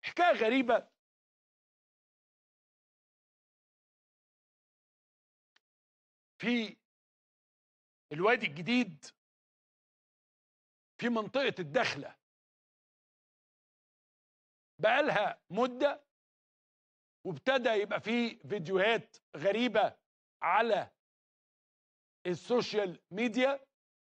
حكايه غريبه في الوادي الجديد في منطقه الدخله بقالها مده وابتدى يبقى في فيديوهات غريبه على السوشيال ميديا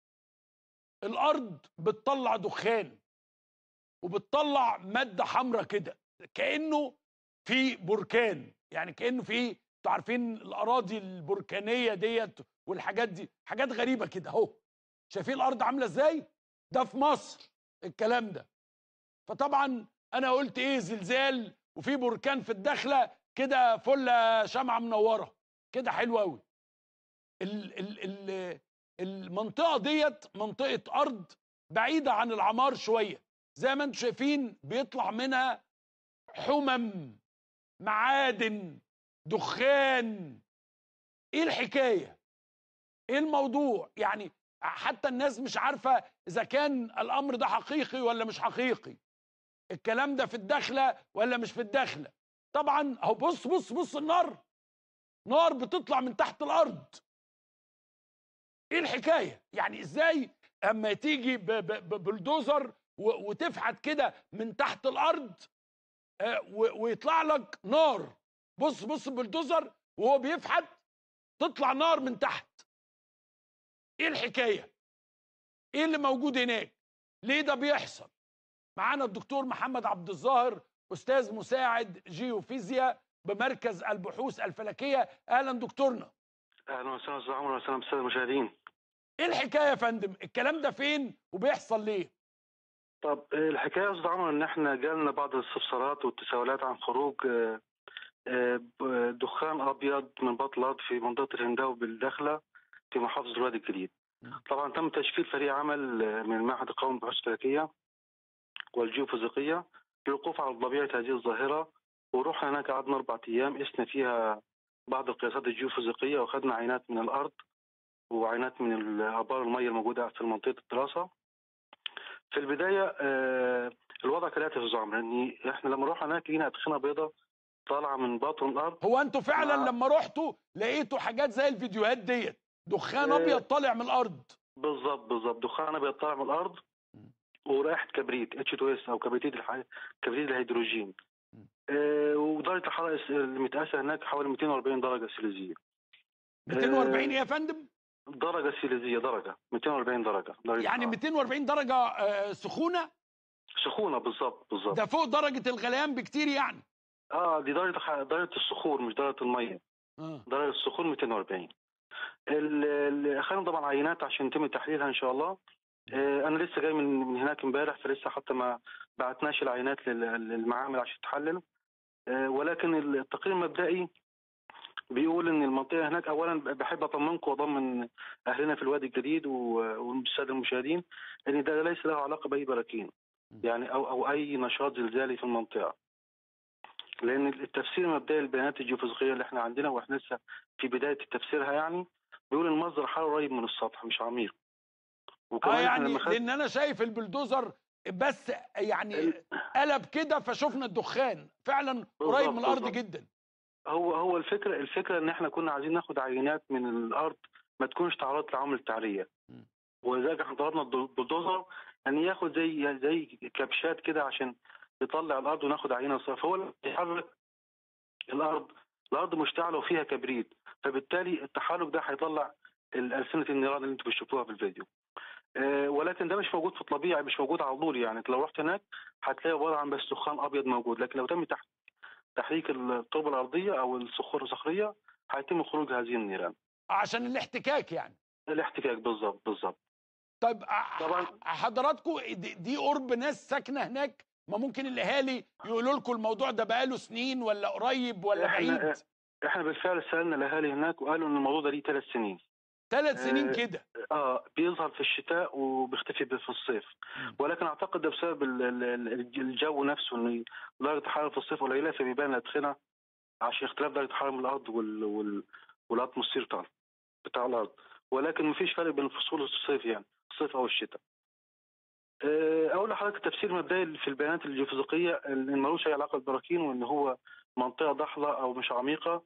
الارض بتطلع دخان وبتطلع ماده حمراء كده كانه في بركان يعني كانه في انتوا عارفين الاراضي البركانيه ديت والحاجات دي حاجات غريبه كده اهو شايفين الارض عامله ازاي ده في مصر الكلام ده فطبعا انا قلت ايه زلزال وفي بركان في الدخله كده فله شمعه منوره كده حلو قوي ال ال ال المنطقه ديت منطقه ارض بعيده عن العمار شويه زي ما انتم شايفين بيطلع منها حمم معادن دخان ايه الحكايه ايه الموضوع يعني حتى الناس مش عارفه اذا كان الامر ده حقيقي ولا مش حقيقي الكلام ده في الدخله ولا مش في الدخله طبعا اهو بص بص بص النار نار بتطلع من تحت الارض ايه الحكايه يعني ازاي اما تيجي ببلدوزر وتفحت كده من تحت الارض ويطلع لك نار بص بص البلدوزر وهو بيفحت تطلع نار من تحت ايه الحكايه ايه اللي موجود هناك ليه ده بيحصل معانا الدكتور محمد عبد الظاهر استاذ مساعد جيوفيزياء بمركز البحوث الفلكيه اهلا دكتورنا اهلا وسهلا استاذ عمر وسهلا بالساده المشاهدين ايه الحكايه يا فندم الكلام ده فين وبيحصل ليه طب الحكايه يا استاذ عمر ان احنا جالنا بعض الاستفسارات والتساؤلات عن خروج دخان ابيض من بطن الارض في منطقه الهنداوي بالداخله في محافظه الوادي الجديد. طبعا تم تشكيل فريق عمل من المعهد القومي للبحوث الفلكيه والجيوفيزيقيه للوقوف على طبيعه هذه الظاهره ورحنا هناك قعدنا اربع ايام قسنا فيها بعض القياسات الجيوفيزيقيه واخذنا عينات من الارض وعينات من ابار الميه الموجوده في منطقه الدراسه. في البدايه الوضع كالاتي في زعمر ان احنا لما رحنا هناك لقينا ادخنه بيضاء طالعه من باطن الارض هو انتوا فعلا مع... لما رحتوا لقيتوا حاجات زي الفيديوهات ديت دخان ابيض طالع من الارض بالظبط بالظبط دخان ابيض طالع من الارض ورائحه كبريت اتش 2 اس او كبريتيد الحي... كبريتيد الهيدروجين آه ودرجه الحراره المتقاسه هناك حوالي 240 درجه سيليزيه 240 يا فندم درجه سيليزيه درجه 240 درجه, درجة يعني 240 درجه آه سخونه سخونه بالظبط بالظبط ده فوق درجه الغليان بكتير يعني اه دي درجه درجه الصخور مش درجه الميه آه. درجه الصخور 240 اللي اخذنا طبعا عينات عشان يتم تحليلها ان شاء الله آه انا لسه جاي من من هناك امبارح فلسه حتى ما بعتناش العينات للمعامل عشان تحلل آه ولكن التقرير المبدئي بيقول ان المنطقه هناك اولا بحب اطمنكم واطمن اهلنا في الوادي الجديد والساده المشاهدين ان ده ليس له علاقه باي براكين يعني او او اي نشاط زلزالي في المنطقه لان التفسير المبدئي للبيانات الجيوفيزيقيه اللي احنا عندنا واحنا لسه في بدايه تفسيرها يعني بيقول ان مصدر حراره قريب من السطح مش عميق اه يعني خد... لان انا شايف البلدوزر بس يعني ال... قلب كده فشفنا الدخان فعلا قريب من الارض بالضبط. جدا هو هو الفكره الفكره ان احنا كنا عايزين ناخد عينات من الارض ما تكونش تعرضت لعوامل التعريه ولذلك احنا طلبنا البلدوزر ان ياخد زي زي كبشات كده عشان يطلع الارض وناخد عينه صرف هو اللي بيحرك الارض الارض مشتعله وفيها كبريت فبالتالي التحرك ده هيطلع السنه النيران اللي انتم بتشوفوها في الفيديو أه ولكن ده مش موجود في الطبيعي مش موجود على طول يعني لو رحت هناك هتلاقي عباره عن بس دخان ابيض موجود لكن لو تم تحت تحريك التربه الارضيه او الصخور الصخريه هيتم خروج هذه النيران عشان الاحتكاك يعني الاحتكاك بالظبط بالظبط طيب طبعا حضراتكم دي قرب ناس ساكنه هناك ما ممكن الاهالي يقولوا لكم الموضوع ده بقاله سنين ولا قريب ولا احنا بعيد احنا بالفعل سالنا الاهالي هناك وقالوا ان الموضوع ده ليه ثلاث سنين ثلاث سنين آه كده اه بيظهر في الشتاء وبيختفي في الصيف ولكن اعتقد ده بسبب الجو نفسه ان درجه الحراره في الصيف قليله فبيبان الادخنه عشان اختلاف درجه الحراره من الارض وال وال والاتموسفير بتاع بتاع الارض ولكن مفيش فرق بين الفصول والصيف يعني الصيف او الشتاء آه، اقول لحضرتك التفسير المبدئي في البيانات الجيوفيزيقيه ان ملوش اي علاقه بالبراكين وان هو منطقه ضحله او مش عميقه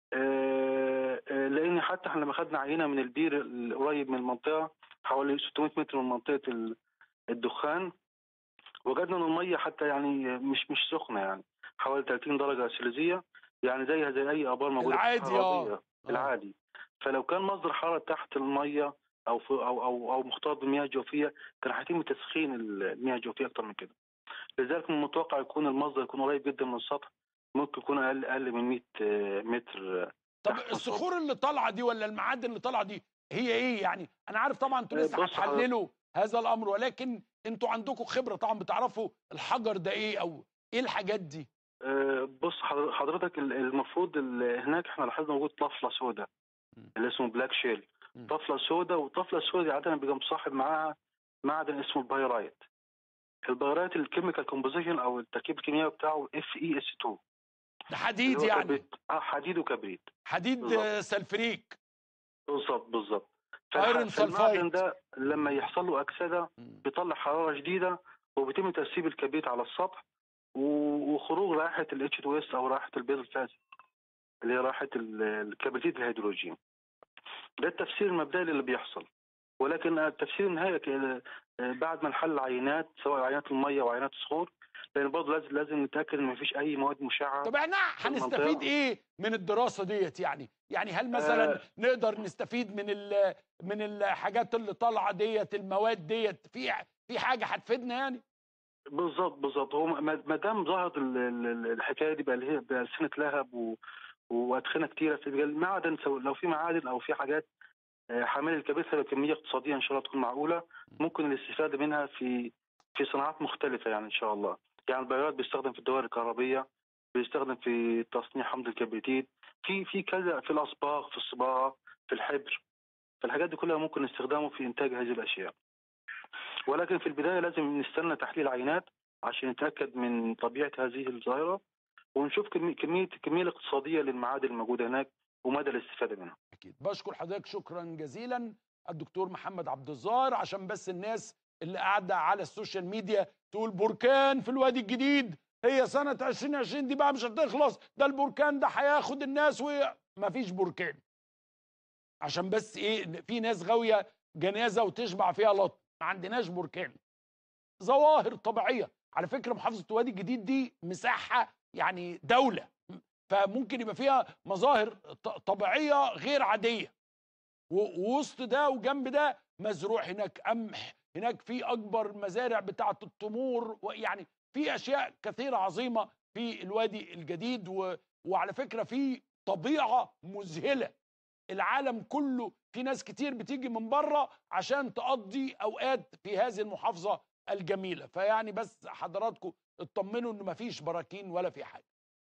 آه، آه، لان حتى احنا لما خدنا عينه من البير القريب من المنطقه حوالي 600 متر من منطقه ال- الدخان وجدنا ان الميه حتى يعني مش مش سخنه يعني حوالي 30 درجه سيليزيه يعني زيها زي اي ابار موجوده في العادي، الصحراء آه. الغربية. آه. العادي فلو كان مصدر حراره تحت الميه او في او او او مختلط بالمياه الجوفيه كان هيتم تسخين المياه الجوفيه اكتر من كده لذلك من المتوقع يكون المصدر يكون قريب جدا من السطح ممكن يكون اقل اقل من 100 آه، متر آه، طب تحت الصخور اللي طالعه دي ولا المعادن اللي طالعه دي هي ايه يعني انا عارف طبعا انتوا آه، لسه بص هتحللوا هذا الامر ولكن انتوا عندكم خبره طبعا بتعرفوا الحجر ده ايه او ايه الحاجات دي آه، بص حضر- حضرتك ال- المفروض ال- هناك احنا لاحظنا وجود طفله سوداء مم. اللي اسمه بلاك شيل مم. طفله سوداء والطفله السوداء دي عاده بيبقى مصاحب معاها معدن اسمه البايرايت البايرايت الكيميكال كومبوزيشن او التركيب الكيميائي بتاعه اف اي اس 2 ده حديد اللي هو يعني كبريت. اه حديد وكبريت حديد بالظبط. آه، سلفريك بالظبط بالظبط ايرون فالح- فالمعدن سلفايد. ده لما يحصل له اكسده مم. بيطلع حراره شديده وبيتم ترسيب الكبريت على السطح و- وخروج رائحه الاتش 2 اس او رائحه البيض الفاسد اللي هي رائحه ال- الكبريتيد الهيدروجين ده التفسير المبدئي اللي بيحصل ولكن التفسير النهائي ك- بعد ما نحل عينات سواء عينات الميه وعينات الصخور لان برضه لازم لازم نتاكد ان مفيش اي مواد مشعه طب احنا هنستفيد المنطقة. ايه من الدراسه ديت يعني يعني هل مثلا آه. نقدر نستفيد من ال من الحاجات اللي طالعه ديت المواد ديت في في حاجه هتفيدنا يعني بالظبط بالظبط هو ما ما دام ظهرت ال- ال- الحكايه دي بقى اللي هي بألسنة لهب و... وادخنه كتيره في المعدن سو- لو في معادن او في حاجات آه، حامل الكبريت هيبقى كميه اقتصاديه ان شاء الله تكون معقوله ممكن الاستفاده منها في في صناعات مختلفه يعني ان شاء الله يعني البيارات بيستخدم في الدوائر الكهربيه بيستخدم في تصنيع حمض الكبريتيد في في كذا في الاصباغ في الصباغه في الحبر فالحاجات دي كلها ممكن استخدامه في انتاج هذه الاشياء ولكن في البدايه لازم نستنى تحليل عينات عشان نتاكد من طبيعه هذه الظاهره ونشوف كمي- كميه الكميه الاقتصاديه للمعادن الموجوده هناك ومدى الاستفاده منها اكيد بشكر حضرتك شكرا جزيلا الدكتور محمد عبد الظاهر عشان بس الناس اللي قاعده على السوشيال ميديا تقول بركان في الوادي الجديد هي سنه 2020 دي بقى مش هتخلص ده البركان ده هياخد الناس ومفيش بركان عشان بس ايه في ناس غاويه جنازه وتشبع فيها لط ما عندناش بركان ظواهر طبيعيه على فكره محافظه الوادي الجديد دي مساحه يعني دوله فممكن يبقى فيها مظاهر ط- طبيعيه غير عاديه و- ووسط ده وجنب ده مزروع هناك قمح هناك في اكبر مزارع بتاعه التمور ويعني في اشياء كثيره عظيمه في الوادي الجديد و... وعلى فكره في طبيعه مذهله العالم كله في ناس كتير بتيجي من بره عشان تقضي اوقات في هذه المحافظه الجميله فيعني بس حضراتكم اطمنوا ان مفيش براكين ولا في حاجه